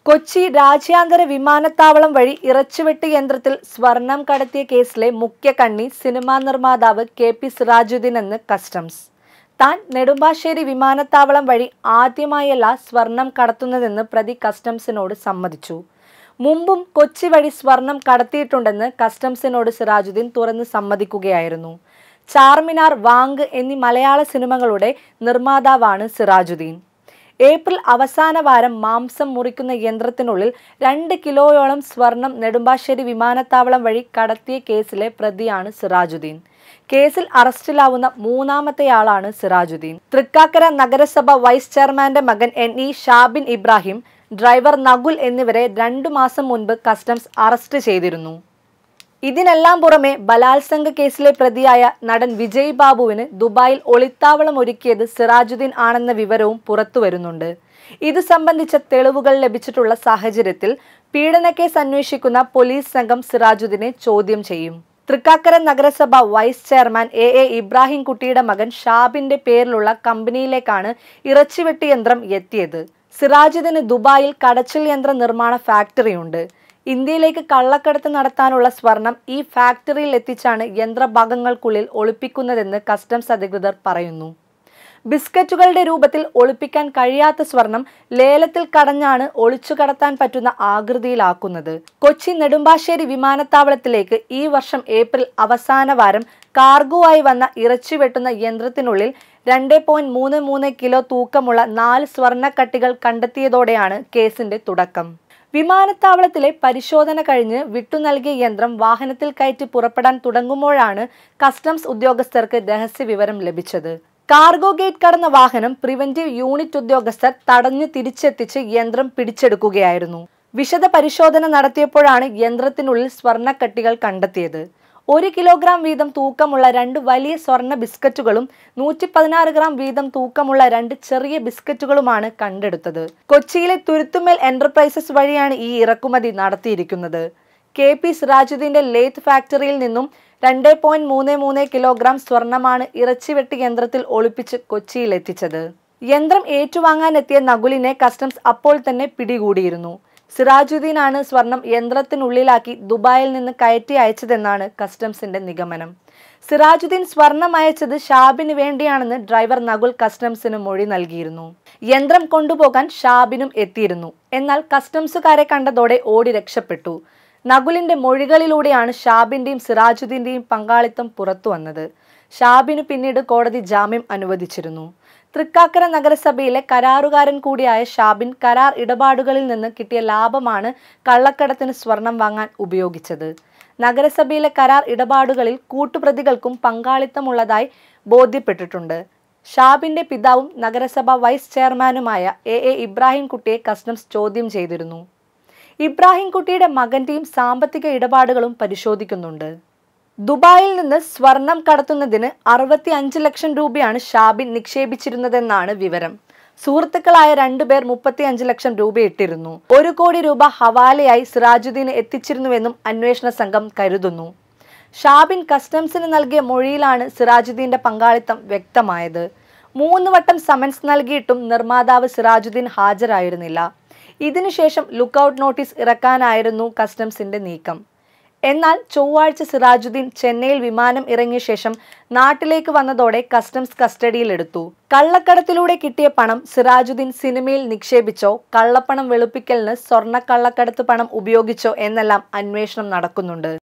കൊച്ചി രാജ്യാന്തര വിമാനത്താവളം വഴി ഇറച്ചുവെട്ട് യന്ത്രത്തിൽ സ്വർണം കടത്തിയ കേസിലെ മുഖ്യ കണ്ണി സിനിമാ നിർമ്മാതാവ് കെ പി സിറാജുദ്ദീൻ എന്ന് കസ്റ്റംസ് താൻ നെടുമ്പാശ്ശേരി വിമാനത്താവളം വഴി ആദ്യമായല്ല സ്വർണം കടത്തുന്നതെന്ന് പ്രതി കസ്റ്റംസിനോട് സമ്മതിച്ചു മുമ്പും കൊച്ചി വഴി സ്വർണം കടത്തിയിട്ടുണ്ടെന്ന് കസ്റ്റംസിനോട് സിറാജുദ്ദീൻ തുറന്ന് സമ്മതിക്കുകയായിരുന്നു ചാർമിനാർ വാങ്ക് എന്നീ മലയാള സിനിമകളുടെ നിർമ്മാതാവാണ് സിറാജുദ്ദീൻ ഏപ്രിൽ അവസാന വാരം മാംസം മുറിക്കുന്ന യന്ത്രത്തിനുള്ളിൽ രണ്ട് കിലോയോളം സ്വർണം നെടുമ്പാശ്ശേരി വിമാനത്താവളം വഴി കടത്തിയ കേസിലെ പ്രതിയാണ് സിറാജുദ്ദീൻ കേസിൽ അറസ്റ്റിലാവുന്ന മൂന്നാമത്തെയാളാണ് സിറാജുദ്ദീൻ തൃക്കാക്കര നഗരസഭ വൈസ് ചെയർമാന്റെ മകൻ N E Shabin Ibrahim driver Nakul എന്നിവരെ രണ്ടു മാസം മുൻപ് കസ്റ്റംസ് അറസ്റ്റ് ചെയ്തിരുന്നു ഇതിനെല്ലാം പുറമെ ബലാത്സംഗ കേസിലെ പ്രതിയായ നടൻ വിജയ് ബാബുവിന് ദുബായിൽ ഒളിത്താവളം ഒരുക്കിയത് സിറാജുദ്ദീൻ ആണെന്ന വിവരവും പുറത്തുവരുന്നുണ്ട് ഇത് സംബന്ധിച്ച തെളിവുകൾ ലഭിച്ചിട്ടുള്ള സാഹചര്യത്തിൽ പീഡനക്കേസ് അന്വേഷിക്കുന്ന പോലീസ് സംഘം സിറാജുദ്ദീനെ ചോദ്യം ചെയ്യും തൃക്കാക്കര നഗരസഭ vice chairman A A Ibrahim കുട്ടിയുടെ മകൻ ഷാബിന്റെ പേരിലുള്ള കമ്പനിയിലേക്കാണ് ഇറച്ചിവെട്ടി യന്ത്രം എത്തിയത് സിറാജുദ്ദീന് ദുബായിൽ കടച്ചിൽ യന്ത്ര നിർമ്മാണ ഫാക്ടറിയുണ്ട് ഇന്ത്യയിലേക്ക് കള്ളക്കടത്ത് നടത്താനുള്ള സ്വർണം ഈ ഫാക്ടറിയിൽ എത്തിച്ചാണ് യന്ത്രഭാഗങ്ങൾക്കുള്ളിൽ ഒളിപ്പിക്കുന്നതെന്ന് കസ്റ്റംസ് അധികൃതർ പറയുന്നു ബിസ്ക്കറ്റുകളുടെ രൂപത്തിൽ ഒളിപ്പിക്കാൻ കഴിയാത്ത സ്വർണം ലേലത്തിൽ കടഞ്ഞാണ് ഒളിച്ചു കടത്താൻ പറ്റുന്ന ആകൃതിയിലാക്കുന്നത് കൊച്ചി നെടുമ്പാശ്ശേരി വിമാനത്താവളത്തിലേക്ക് ഈ വർഷം ഏപ്രിൽ അവസാന വാരം കാർഗോവായി വന്ന ഇറച്ചി വെട്ടുന്ന യന്ത്രത്തിനുള്ളിൽ രണ്ട് പോയിന്റ് മൂന്ന് മൂന്ന് കിലോ തൂക്കമുള്ള നാല് സ്വർണ്ണക്കട്ടികൾ കണ്ടെത്തിയതോടെയാണ് കേസിന്റെ തുടക്കം വിമാനത്താവളത്തിലെ പരിശോധന കഴിഞ്ഞ് വിട്ടു നൽകിയ യന്ത്രം വാഹനത്തിൽ കയറ്റി പുറപ്പെടാൻ തുടങ്ങുമ്പോഴാണ് കസ്റ്റംസ് ഉദ്യോഗസ്ഥർക്ക് രഹസ്യ വിവരം ലഭിച്ചത് കാർഗോ ഗേറ്റ് കടന്ന വാഹനം പ്രിവന്റീവ് യൂണിറ്റ് ഉദ്യോഗസ്ഥർ തടഞ്ഞു തിരിച്ചെത്തിച്ച് യന്ത്രം പിടിച്ചെടുക്കുകയായിരുന്നു വിശദ പരിശോധന നടത്തിയപ്പോഴാണ് യന്ത്രത്തിനുള്ളിൽ സ്വർണ്ണക്കട്ടികൾ കണ്ടെത്തിയത് ഒരു കിലോഗ്രാം വീതം തൂക്കമുള്ള രണ്ട് വലിയ സ്വർണ്ണ ബിസ്ക്കറ്റുകളും നൂറ്റി പതിനാറ് ഗ്രാം വീതം തൂക്കമുള്ള രണ്ട് ചെറിയ ബിസ്ക്കറ്റുകളുമാണ് കണ്ടെടുത്തത് കൊച്ചിയിലെ തുരുത്തുമേൽ എന്റർപ്രൈസസ് വഴിയാണ് ഈ ഇറക്കുമതി നടത്തിയിരിക്കുന്നത് കെ പി സിറാജുദ്ദീന്റെ ലേത്ത് ഫാക്ടറിയിൽ നിന്നും രണ്ട് പോയിന്റ് മൂന്ന് മൂന്ന് കിലോഗ്രാം സ്വർണമാണ് ഇറച്ചിവെട്ടി യന്ത്രത്തിൽ ഒളിപ്പിച്ച് കൊച്ചിയിൽ എത്തിച്ചത് യന്ത്രം ഏറ്റുവാങ്ങാനെത്തിയ നകുലിനെ കസ്റ്റംസ് അപ്പോൾ തന്നെ പിടികൂടിയിരുന്നു സിറാജുദ്ദീനാണ് സ്വർണം യന്ത്രത്തിനുള്ളിലാക്കി ദുബായിൽ നിന്ന് കയറ്റി അയച്ചതെന്നാണ് കസ്റ്റംസിന്റെ നിഗമനം സിറാജുദ്ദീൻ സ്വർണം അയച്ചത് ഷാബിന് വേണ്ടിയാണെന്ന് ഡ്രൈവർ നകുൽ കസ്റ്റംസിന് മൊഴി നൽകിയിരുന്നു യന്ത്രം കൊണ്ടുപോകാൻ ഷാബിനും എത്തിയിരുന്നു എന്നാൽ കസ്റ്റംസുകാരെ കണ്ടതോടെ ഓടി രക്ഷപ്പെട്ടു നകുലിന്റെ മൊഴികളിലൂടെയാണ് ഷാബിന്റെയും സിറാജുദ്ദീന്റെയും പങ്കാളിത്തം പുറത്തു വന്നത് ഷാബിന് പിന്നീട് കോടതി ജാമ്യം അനുവദിച്ചിരുന്നു തൃക്കാക്കര നഗരസഭയിലെ കരാറുകാരൻ കൂടിയായ ഷാബിൻ കരാർ ഇടപാടുകളിൽ നിന്ന് കിട്ടിയ ലാഭമാണ് കള്ളക്കടത്തിന് സ്വർണം വാങ്ങാൻ ഉപയോഗിച്ചത് നഗരസഭയിലെ കരാർ ഇടപാടുകളിൽ കൂട്ടുപ്രതികൾക്കും പങ്കാളിത്തമുള്ളതായി ബോധ്യപ്പെട്ടിട്ടുണ്ട് ഷാബിന്റെ പിതാവും നഗരസഭ വൈസ് ചെയർമാനുമായ എ എ ഇബ്രാഹിം കുട്ടിയെ കസ്റ്റംസ് ചോദ്യം ചെയ്തിരുന്നു ഇബ്രാഹിം കുട്ടിയുടെ മകന്റെയും സാമ്പത്തിക ഇടപാടുകളും പരിശോധിക്കുന്നുണ്ട് ദുബായിൽ നിന്ന് സ്വർണം കടത്തുന്നതിന് അറുപത്തി അഞ്ച് ലക്ഷം രൂപയാണ് ഷാബിൻ നിക്ഷേപിച്ചിരുന്നതെന്നാണ് വിവരം സുഹൃത്തുക്കളായ രണ്ടുപേർ മുപ്പത്തി അഞ്ച് ലക്ഷം രൂപ ഇട്ടിരുന്നു ഒരു കോടി രൂപ ഹവാലയായി സിറാജുദ്ദീന് എത്തിച്ചിരുന്നുവെന്നും അന്വേഷണ സംഘം കരുതുന്നു ഷാബിൻ കസ്റ്റംസിന് നൽകിയ മൊഴിയിലാണ് സിറാജുദ്ദീന്റെ പങ്കാളിത്തം വ്യക്തമായത് മൂന്ന് വട്ടം സമൻസ് നൽകിയിട്ടും നിർമ്മാതാവ് സിറാജുദ്ദീൻ ഹാജരായിരുന്നില്ല ഇതിനുശേഷം ലുക്കൌട്ട് നോട്ടീസ് ഇറക്കാനായിരുന്നു കസ്റ്റംസിന്റെ നീക്കം എന്നാൽ ചൊവ്വാഴ്ച സിറാജുദ്ദീൻ ചെന്നൈയിൽ വിമാനം ഇറങ്ങിയ ശേഷം നാട്ടിലേക്ക് വന്നതോടെ കസ്റ്റംസ് കസ്റ്റഡിയിലെടുത്തു കള്ളക്കടത്തിലൂടെ കിട്ടിയ പണം സിറാജുദ്ദീൻ സിനിമയിൽ നിക്ഷേപിച്ചോ കള്ളപ്പണം വെളുപ്പിക്കലിന് സ്വർണ്ണ കള്ളക്കടത്ത് പണം ഉപയോഗിച്ചോ എന്നെല്ലാം അന്വേഷണം നടക്കുന്നുണ്ട്